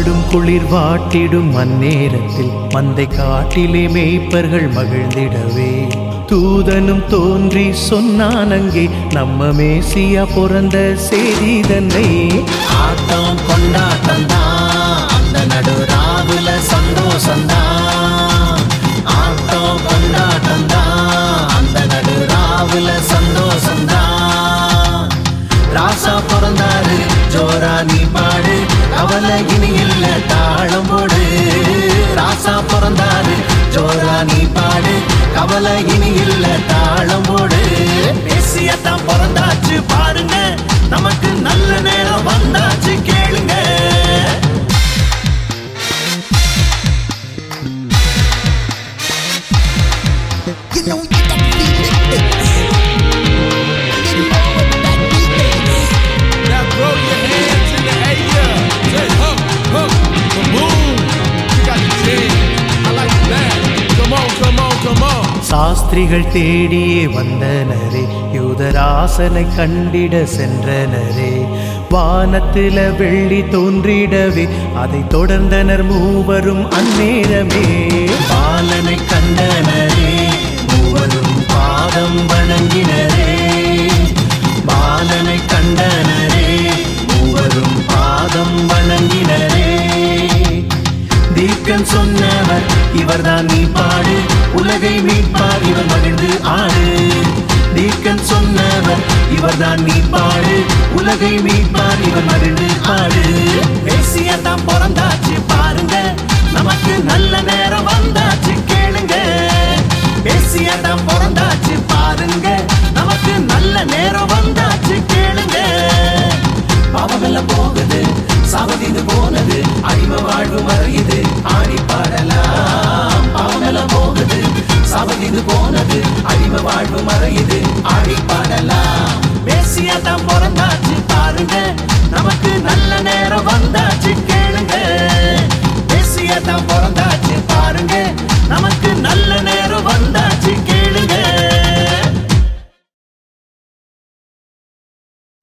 கடும் குளிர் வாட்டிடும் அந்நேரத்தில் மந்தை காட்டிலே மேய்ப்பர்கள் மகிழ்ந்திடவே தூதனும் தோன்றி சொன்னான் அங்கே நம்ம மேசியா பிறந்த செய்தி தன்னை ஆட்டம் கொண்டாட்டம் தான் அந்த நடு ராவுல சந்தோஷம் தான் ஆட்டம் கொண்டாட்டம் தான் அந்த நடு ராவுல சந்தோஷம் தான் ராசா பிறந்தாரு ஜோரா நீ பாடு கவலை இனி இல்ல தாளம் போடு ராசா பிறந்தாரு ஜோரா நீ பாடு கவலை இனி இல்ல தாளம் போடு பேசியத்தான் பிறந்தாச்சு பாருங்க நமக்கு நல்ல நேரம் வந்தாச்சு கேளுங்க You know you got to feel it. A little more of that beat. Now throw your hands in the air. Say huh, huh, boom. You got the jam. I like that. Come on, come on, come on. சாஸ்திரிகள் தேடியே வந்தனரே யூதராசனை கண்டிட சென்றனரே வானத்தில வெள்ளி தோன்றிடவே அதை தொடர்ந்தனர் மூவரும் அந்நேரமே பாலனை கண்டனரே மூவரும் பாதம் வணங்கினரே பாலனை கண்டனரே மூவரும் பாதம் வணங்கினரே தீர்க்கன் சொன்னவர் இவர்தான் நீ பாடு உலகை மீட்பார் இவர் மகிழ்ந்து ஆடு தீர்க்கன் சொன்னவர் இவர்தான் நீ பாடு உலகை மீட்பார் இவர் மகிழ்ந்து ஆடு பேசியதான் பிறந்தாச்சு பாருங்க நமக்கு நல்ல